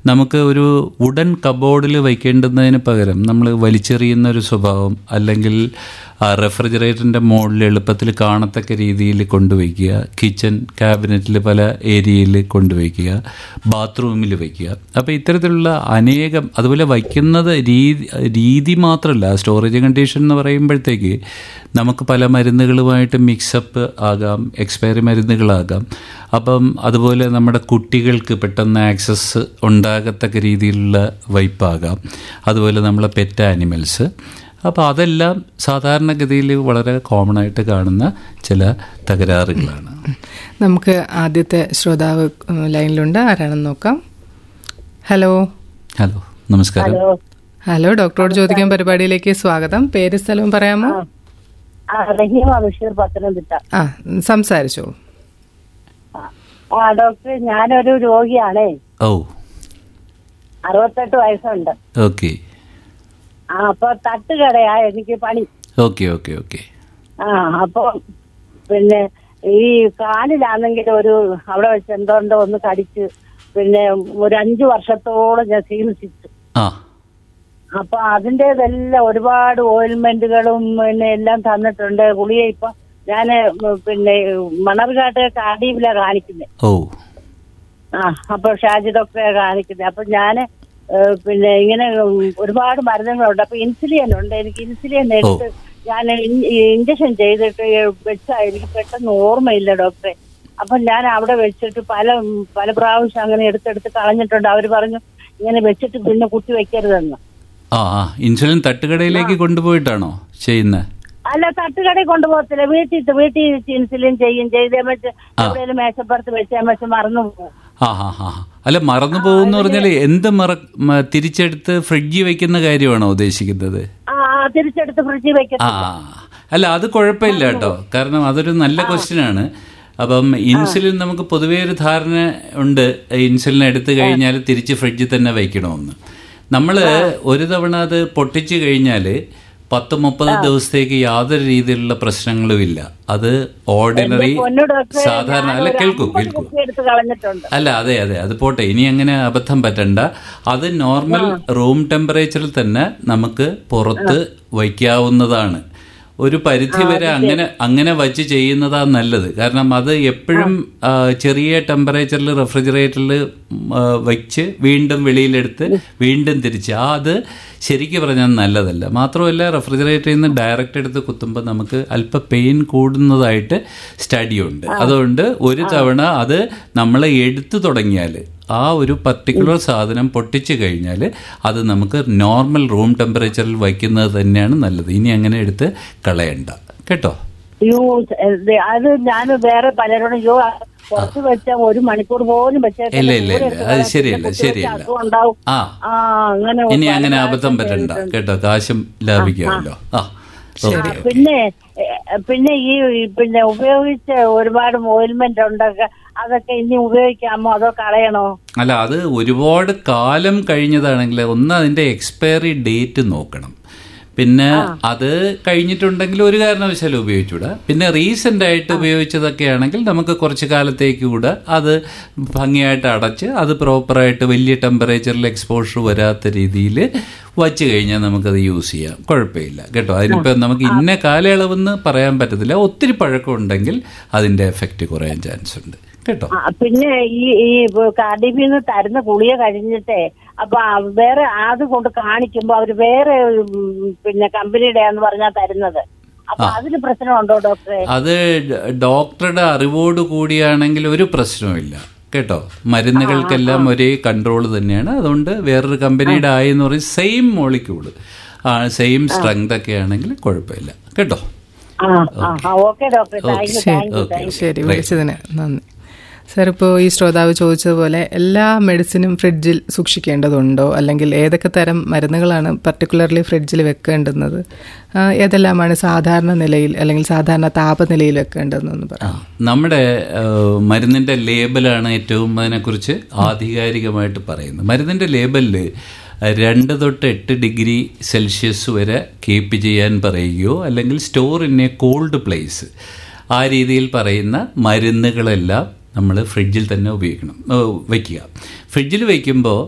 നമുക്ക് ഒരു വുഡൻ കബോർഡിൽ വയ്ക്കേണ്ടുന്നതിന് പകരം നമ്മൾ വലിച്ചെറിയുന്ന ഒരു സ്വഭാവം അല്ലെങ്കിൽ റെഫ്രിജറേറ്ററിൻ്റെ മുകളിൽ എളുപ്പത്തിൽ കാണത്തക്ക രീതിയിൽ കൊണ്ടുവയ്ക്കുക കിച്ചൺ ക്യാബിനറ്റിൽ പല ഏരിയയിൽ കൊണ്ടുവയ്ക്കുക ബാത്റൂമിൽ വയ്ക്കുക അപ്പോൾ ഇത്തരത്തിലുള്ള അനേകം അതുപോലെ വയ്ക്കുന്നത് രീതി രീതി മാത്രമല്ല സ്റ്റോറേജ് കണ്ടീഷൻ എന്ന് പറയുമ്പോഴത്തേക്ക് നമുക്ക് പല മരുന്നുകളുമായിട്ട് മിക്സപ്പ് ആകാം എക്സ്പയറി മരുന്നുകളാകാം അപ്പം അതുപോലെ നമ്മുടെ കുട്ടികൾക്ക് പെട്ടെന്ന് ആക്സസ് ഉണ്ടാകത്തക്ക രീതിയിലുള്ള വയ്പ്പാകാം അതുപോലെ നമ്മളെ പെറ്റ് ആനിമൽസ് അപ്പോൾ അതെല്ലാം സാധാരണഗതിയിൽ വളരെ കോമൺ ആയിട്ട് കാണുന്ന ചില തകരാറുകളാണ് നമുക്ക് ആദ്യത്തെ ശ്രോതാവ് ഉം, ലൈനിലുണ്ട് ആരാണെന്ന് നോക്കാം ഹലോ ഹലോ നമസ്കാരം ഹലോ ഡോക്ടറോട് ചോദിക്കാൻ പരിപാടിയിലേക്ക് സ്വാഗതം പേര് സ്ഥലവും പറയാമോ ആ റഹീമ ബഷീർ പത്തനംതിട്ട ആ സംസാരിച്ചോളൂ ആ ഡോക്ടർ ഞാനൊരു രോഗിയാണേ ഓ അറുപത്തെട്ട് വയസ്സുണ്ട് ഓക്കെ ആ അപ്പൊ തട്ടുകടയാ എനിക്ക് പണി ഓക്കെ ഓക്കെ ഓക്കെ ആ അപ്പൊ പിന്നെ ഈ കാലിലാണെങ്കിൽ ഒരു അവിടെ വെച്ച് എന്തോണ്ടോ ഒന്ന് കടിച്ച് പിന്നെ ഒരു അഞ്ചു വർഷത്തോളം ഞാൻ ചികിത്സിച്ചു ആ അപ്പൊ അതിൻ്റെതെല്ലാം ഒരുപാട് ഓയിൽമെന്റുകളും പിന്നെ എല്ലാം തന്നിട്ടുണ്ട് ഗുളിക ഇപ്പൊ ഞാന് പിന്നെ മണർകാട്ട് കാടിയില കാണിക്കുന്നത് ഓ ആ അപ്പൊ ഷാജി ഡോക്ടറെ കാണിക്കുന്നത് അപ്പൊ ഞാന് ഏഹ്, പിന്നെ ഇങ്ങനെ ഉം, ഒരുപാട് മരുന്നുകളുണ്ട് അപ്പൊ ഇൻസുലിൻ ഉണ്ട് എനിക്ക് ഇൻസുലിൻ എടുത്ത് ഞാൻ ഇഞ്ചക്ഷൻ ചെയ്തിട്ട് വെച്ചാ എനിക്ക് പെട്ടെന്ന് ഓർമ്മയില്ല ഡോക്ടറെ അപ്പൊ ഞാൻ അവിടെ വെച്ചിട്ട് പല പല പ്രാവശ്യം അങ്ങനെ എടുത്തെടുത്ത് കളഞ്ഞിട്ടുണ്ട് അവര് പറഞ്ഞു ഇങ്ങനെ വെച്ചിട്ട് പിന്നെ കുത്തി വെക്കരുതെന്ന് ആ ആ ഇൻസുലിൻ തട്ടുകടയിലേക്ക് കൊണ്ടുപോയിട്ടാണോ ചെയ്യുന്നത് അല്ല തട്ടുകടയിൽ കൊണ്ടുപോകത്തില്ല വീട്ടിൽ വീട്ടിൽ ഇൻസുലിൻ ചെയ്യും ചെയ്തേ വെച്ച് എവിടെയെങ്കിലും മേശപ്പുറത്ത് വെച്ചാൽ വെച്ച് മറന്നു പോകും ആ ഹാ ഹാ അല്ല മറന്നു പോകുന്ന പറഞ്ഞാൽ എന്ത് മറ മ- തിരിച്ചെടുത്ത് ഫ്രിഡ്ജിൽ വെക്കുന്ന കാര്യമാണോ ഉദ്ദേശിക്കുന്നത് ആ ആ, തിരിച്ചെടുത്ത് ഫ്രിഡ്ജിൽ വെക്കത്തില്ല ആ അല്ല അത് കുഴപ്പമില്ല കേട്ടോ കാരണം അതൊരു നല്ല ക്വസ്റ്റ്യൻ ആണ് അപ്പം ഇൻസുലിൻ നമുക്ക് പൊതുവേ ഒരു ധാരണ ഉണ്ട് ഇൻസുലിൻ എടുത്തു കഴിഞ്ഞാൽ തിരിച്ച് ഫ്രിഡ്ജിൽ തന്നെ വയ്ക്കണമെന്ന് നമ്മൾ ഒരു തവണ അത് പൊട്ടിച്ചു കഴിഞ്ഞാൽ പത്ത് മുപ്പത് ദിവസത്തേക്ക് യാതൊരു രീതിയിലുള്ള പ്രശ്നങ്ങളും ഇല്ല അത് ഓർഡിനറി പൊന്നു ഡോക്ടറെ സാധാരണ അല്ല കേൾക്കൂ കേൾക്കൂ കുപ്പി എടുത്ത് കളഞ്ഞിട്ടുണ്ട് അല്ല അതെ അതെ അത് പോട്ടെ ഇനി അങ്ങനെ അബദ്ധം പറ്റണ്ട അത് നോർമൽ റൂം ടെമ്പറേച്ചറിൽ തന്നെ നമുക്ക് പുറത്ത് വയ്ക്കാവുന്നതാണ് ഒരു പരിധി വരെ അങ്ങനെ അങ്ങനെ വച്ച് ചെയ്യുന്നതാണ് നല്ലത് കാരണം അത് എപ്പോഴും ആ, ചെറിയ ടെമ്പറേച്ചറിൽ റെഫ്രിജറേറ്ററിൽ വെച്ച് വീണ്ടും വെളിയിലെടുത്ത് വീണ്ടും തിരിച്ച് ആ അത് ശരിക്കും പറഞ്ഞാൽ നല്ലതല്ല മാത്രമല്ല റെഫ്രിജറേറ്ററിൽ നിന്ന് ഡയറക്റ്റ് എടുത്ത് കുത്തുമ്പോൾ നമുക്ക് അല്പ പെയിൻ കൂടുന്നതായിട്ട് സ്റ്റഡിയുണ്ട് അതുകൊണ്ട് ഒരു തവണ അത് നമ്മൾ എടുത്തു തുടങ്ങിയാൽ ആ ഒരു പർട്ടിക്കുലർ സാധനം പൊട്ടിച്ചു കഴിഞ്ഞാൽ അത് നമുക്ക് നോർമൽ റൂം ടെമ്പറേച്ചറിൽ വയ്ക്കുന്നത് തന്നെയാണ് നല്ലത് ഇനി അങ്ങനെ എടുത്ത് കളയണ്ട കേട്ടോ അയ്യോ ഇത് അത് ഞാൻ വേറെ പലരോടും അയ്യോ പുറത്ത് വെച്ച ഒരു മണിക്കൂർ പോലും വെച്ചേക്കല്ല. ഇല്ല ഇല്ല ദൂരെ ഇല്ല അത് ശരിയല്ല കുട്ടികൾക്ക് ശരിയല്ല അസുഖം ഉണ്ടാവും ആ ആ അങ്ങനെ ഇനി പല അങ്ങനെ പ്രാവശ്യം അബദ്ധം പറ്റണ്ട ചെയ്തിട്ടുണ്ട്. കേട്ടോ കാശും ലാഭിക്കാമല്ലോ ആ ഓക്കെ പിന്നെ എ, പിന്നെ ഈ ഈ പിന്നെ ഉപയോഗിച്ച ഒരുപാട് ഓയിൽമെന്റ് ഉണ്ടൊക്കെ അതൊക്കെ ഇനി ഉപയോഗിക്കാമോ അതോ കളയണോ അല്ല അത് ഒരുപാട് കാലം കഴിഞ്ഞതാണെങ്കിൽ ഒന്ന് അതിന്റെ എക്സ്പയറി ഡേറ്റ് നോക്കണം പിന്നെ അത് കഴിഞ്ഞിട്ടുണ്ടെങ്കിൽ ഒരു കാരണവശാലും ഉപയോഗിച്ചൂടാ പിന്നെ റീസെന്റ് ആയിട്ട് ഉപയോഗിച്ചതൊക്കെ ആണെങ്കിൽ നമുക്ക് കുറച്ച് കാലത്തേക്ക് കൂടെ അത് ഭംഗിയായിട്ട് അടച്ച് അത് പ്രോപ്പറായിട്ട് വലിയ ടെമ്പറേച്ചറിൽ എക്സ്പോഷർ വരാത്ത രീതിയിൽ വച്ച് കഴിഞ്ഞാൽ നമുക്കത് യൂസ് ചെയ്യാം കുഴപ്പമില്ല കേട്ടോ അതിനിപ്പോൾ നമുക്ക് ഇന്ന കാലയളവെന്ന് പറയാൻ പറ്റത്തില്ല ഒത്തിരി പഴക്കം ഉണ്ടെങ്കിൽ അതിന്റെ എഫക്റ്റ് കുറയാൻ ചാൻസ് ഉണ്ട് കേട്ടോ ആ, പിന്നെ ഈ ഈ കാർഡിബിന്ന് തരുന്ന ഗുളിക കഴിഞ്ഞിട്ടേ അപ്പൊ ആ വേറെ അത് കൊണ്ട് കാണിക്കുമ്പോ അവര് വേറെ ഉം, പിന്നെ കമ്പനിയുടെ എന്ന് പറഞ്ഞാ തരുന്നത് അപ്പൊ അതിന് പ്രശ്നമുണ്ടോ ഡോക്ടറെ അത് ഡ- ഡോക്ടറുടെ അറിവോട് കൂടിയാണെങ്കിൽ ഒരു പ്രശ്നവുമില്ല കേട്ടോ മരുന്നുകൾക്കെല്ലാം ഒരേ കൺട്രോൾ തന്നെയാണ് അതുകൊണ്ട് വേറൊരു കമ്പനിയുടെ ആയെന്ന് പറയും സെയിം മോളിക്യൂള് ആ സെയിം സ്ട്രെങ്ത് ഒക്കെ ആണെങ്കിൽ കുഴപ്പമില്ല കേട്ടോ ആ ആ ഓക്കെ ഡോക്ടറെ thank you thank you okay ശരി വിളിച്ചതിന് നന്ദി സാർ ഇപ്പോൾ ഈ ശ്രോതാവ് ചോദിച്ചതുപോലെ എല്ലാ മെഡിസിനും ഫ്രിഡ്ജിൽ സൂക്ഷിക്കേണ്ടതുണ്ടോ അല്ലെങ്കിൽ ഏതൊക്കെ തരം മരുന്നുകളാണ് പർട്ടിക്കുലർലി ഫ്രിഡ്ജിൽ വെക്കേണ്ടുന്നത് ആ, ഏതെല്ലാമാണ് സാധാരണ നിലയിൽ അല്ലെങ്കിൽ സാധാരണ താപനിലയിൽ വെക്കേണ്ടതെന്ന് ആ, പറയാം നമ്മുടെ ആ, മരുന്നിന്റെ ലേബലാണ് ഏറ്റവും അതിനെക്കുറിച്ച് ആധികാരികമായിട്ട് പറയുന്നത് മരുന്നിന്റെ ലേബലിൽ രണ്ട് തൊട്ട് എട്ട് ഡിഗ്രി സെൽഷ്യസ് വരെ കീപ്പ് ചെയ്യാൻ പറയുകയോ അല്ലെങ്കിൽ store in a cold place ആ രീതിയിൽ പറയുന്ന മരുന്നുകളെല്ലാം നമ്മൾ ഫ്രിഡ്ജിൽ തന്നെ ഉപയോഗിക്കണം ഏ, വയ്ക്കുക ഫ്രിഡ്ജിൽ വയ്ക്കുമ്പോൾ